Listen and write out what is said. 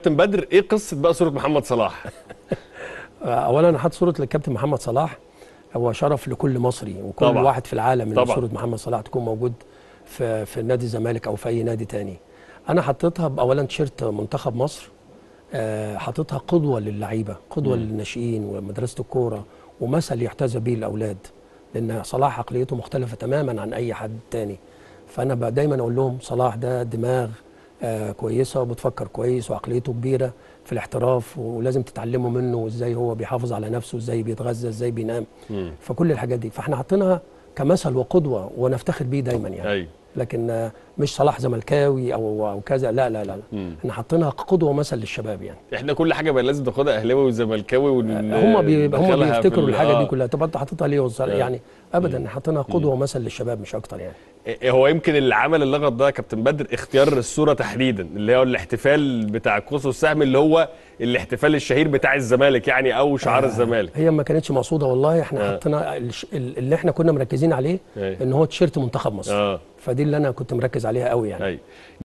كابتن بدر ايه قصه بقى صوره محمد صلاح اولا انا حاطط صوره الكابتن محمد صلاح هو شرف لكل مصري وكل طبعا. واحد في العالم ان طبعا. صوره محمد صلاح تكون موجود في في نادي الزمالك او في اي نادي تاني انا حطيتها اولا تيشيرت منتخب مصر آه، حاططها قدوه للعيبه قدوه للناشئين ومدرسه الكوره ومثل يحتذى به الاولاد لان صلاح عقليته مختلفه تماما عن اي حد تاني فانا بقى دايما اقول لهم صلاح ده دماغ آه كويسه وبتفكر كويس وعقليته كبيره في الاحتراف ولازم تتعلموا منه وازاي هو بيحافظ على نفسه ازاي بيتغذى ازاي بينام فكل الحاجات دي فاحنا حاطينها كمثل وقدوه ونفتخر بيه دايما يعني ايوه لكن آه، مش صلاح زملكاوي او او كذا لا لا لا, لا. مم. احنا حاطينها قدوه ومثل للشباب يعني احنا كل حاجه بقى لازم ناخدها اهلاوي وزملكاوي ون... هم بي هم ندخلها في بيفتكروا ال- الحاجه دي آه. كلها طب انت حاططها ليه وزر- آه. يعني ابدا احنا حاطينها قدوه ومثل للشباب مش اكتر يعني إيه هو يمكن اللي عمل اللغط ده يا كابتن بدر اختيار الصوره تحديدا اللي هو الاحتفال بتاع قوس والسهم اللي هو الاحتفال الشهير بتاع الزمالك يعني او شعار الزمالك هي ما كانتش مقصوده والله احنا آه. حطينا الش- ال- اللي احنا كنا مركزين عليه أيوة. ان هو تيشيرت منتخب مصر اه فدي اللي انا كنت مركز عليها قوي يعني ايوه